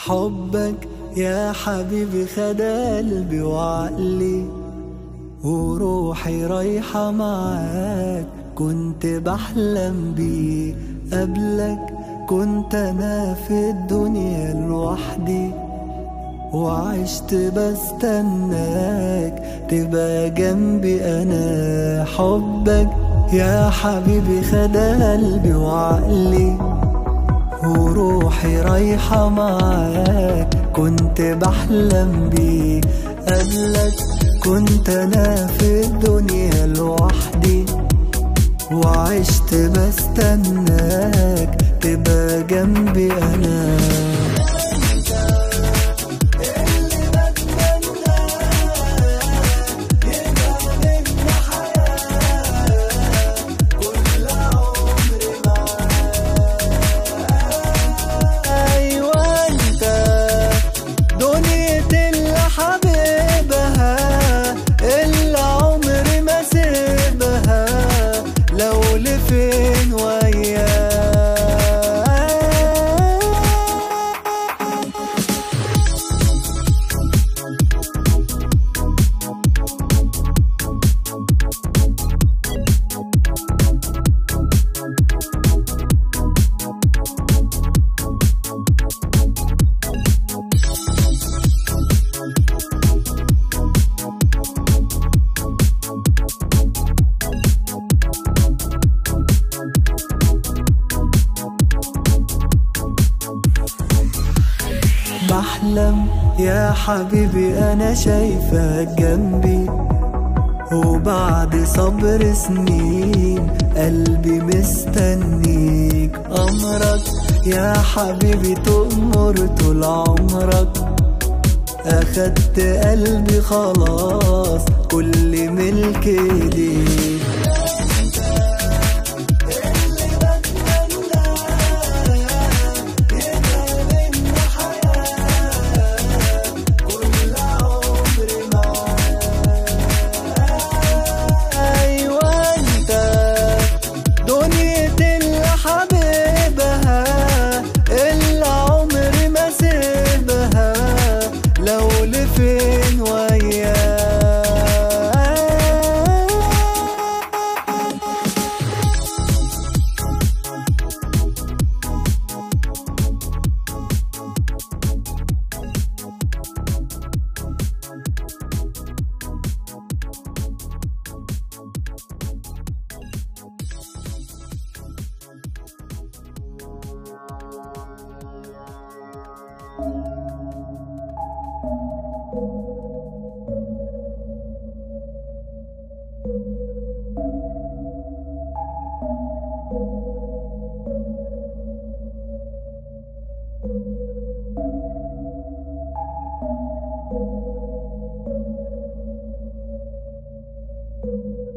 حبك يا حبيبي خد قلبي وعقلي وروحي رايحة معاك كنت بحلم بيه قبلك كنت أنا في الدنيا لوحدي وعشت بستناك تبقى جنبي أنا حبك يا حبيبي خد قلبي وعقلي وروحي رايحة معاك كنت بحلم بيه قبلك كنت أنا في الدنيا لوحدي وعشت بستناك تبقى جنبي أنا أيوة أنت دنيا اللي حبيبها اللي عمري ما سيبها لو لفين وياك بحلم يا حبيبي انا شايفك جنبي وبعد صبر سنين قلبي مستنيك امرك يا حبيبي تأمر طول عمرك اخدت قلبي خلاص كل ملك ليك أيوة أنت دنيا اللي حبيبها اللي عمري ما سيبها لو لفين وياك thank you